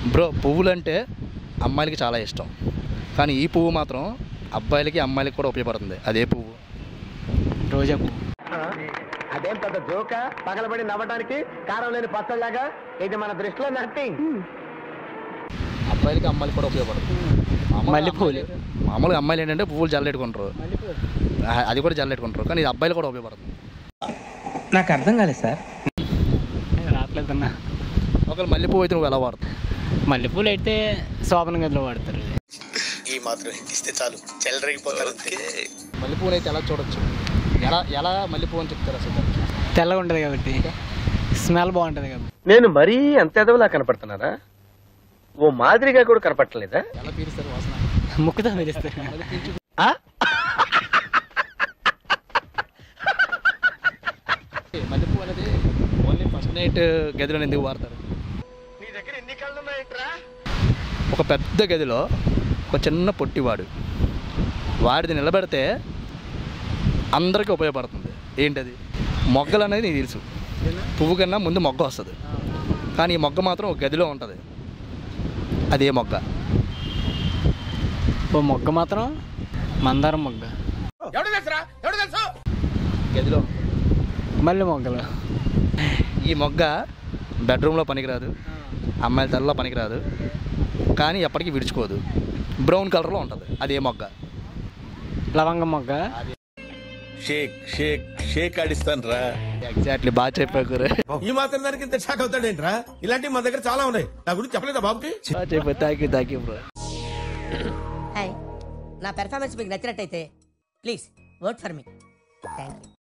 Bro పువ్వులు అంటే అమ్మాయిలకి చాలా ఇష్టం కానీ ఈ పువ్వు మాత్రం అబ్బాయిలకి అమ్మాయిలకి కూడా ఉపయోగపడుతుంది అదే పువ్వు రోజా పువ్వు అదేం పెద్ద జోక పగలబడి నవ్వడానికి కారం లేని పచ్చళ్ళలాగా ఇది మన దృష్టిలో నథింగ్ అబ్బాయిలకి అమ్మాయిలకి కూడా ఉపయోగపడుతుంది మామూలుగా మల్లెపూలు. అమ్మాయిలు- మామూలుగా అమ్మాయిలు ఏంటంటే పువ్వులు జల్లెట్టుకుంటారు ఆ- అది కూడా జల్లెట్టుకుంటారు కానీ ఇది అబ్బాయిలు కూడా ఉపయోగపడుతుంది నాకు అర్థం కాలేదు సార్ రావట్లేదన్నా ఒకవేళ మల్లెపువ్వు అయితే నువ్వు ఎలా వాడతావు మల్లెపూలు అయితే శోభన గదిలో వాడతారు ఈ మాత్రం ఇస్తే చాలు చెల్లరగిపోతారు అంతే మల్లెపువ్వుని అయితే ఎలా చూడొచ్చు ఎలా ఎలా మల్లెపువ్వు అని చెప్తారు అసలు తెల్లగా ఉంటుంది కాబట్టి స్మెల్ బాగుంటుంది కాబట్టి నేను మరీ అంత ఎదవలా కనపడుతున్నారా ఓ మాదిరిగా కూడా కనపడలేదా ఎలా పీలుస్తారు వాసన ముక్కుతో పిలుస్తారు మల్లెపువ్వు అనేది ఓన్లీ ఫస్ట్ నైట్ గదిలో ఎందుకు వాడతారు నీ దగ్గర ఎన్ని కళ్ళు ఉన్నాయంట్రా ఒక పెద్ద గదిలో ఒక చిన్న పొట్టివాడు వాడిది నిలబెడితే అందరికీ ఉపయోగపడుతుంది ఏంటది మొగ్గలు అనేది నీకు తెలుసు పువ్వు కన్నా ముందు మొగ్గ వస్తుంది కానీ ఈ మొగ్గ మాత్రం ఒక గదిలో ఉంటుంది అదే మొగ్గ ఓ మొగ్గ మాత్రం మందారం మొగ్గ గదిలో మళ్ళీ మొగ్గలు ఈ మొగ్గ బెడ్రూమ్లో పనికిరాదు అమ్మాయిల తలలో పనికిరాదు కానీ ఎప్పటికీ విడుచుకోదు బ్రౌన్ కలర్లో ఉంటుంది అదే మొగ్గ లవంగం మొగ్గ షేక్ షేక్ షేక్ ఆడిస్తాను రా ఎగ్జాక్ట్లీ బాగా చెప్పారు ఈ మాత్రం దానికి ఇంత షాక్ అవుతాడేంట్రా ఇలాంటివి మా దగ్గర చాలా ఉన్నాయి నా గురించి చెప్పలేదా బాబుకి బాగా చెప్పారు thank you thank you bro hi నా పెర్ఫార్మెన్స్ మీకు నచ్చినట్టయితే please work for me thank you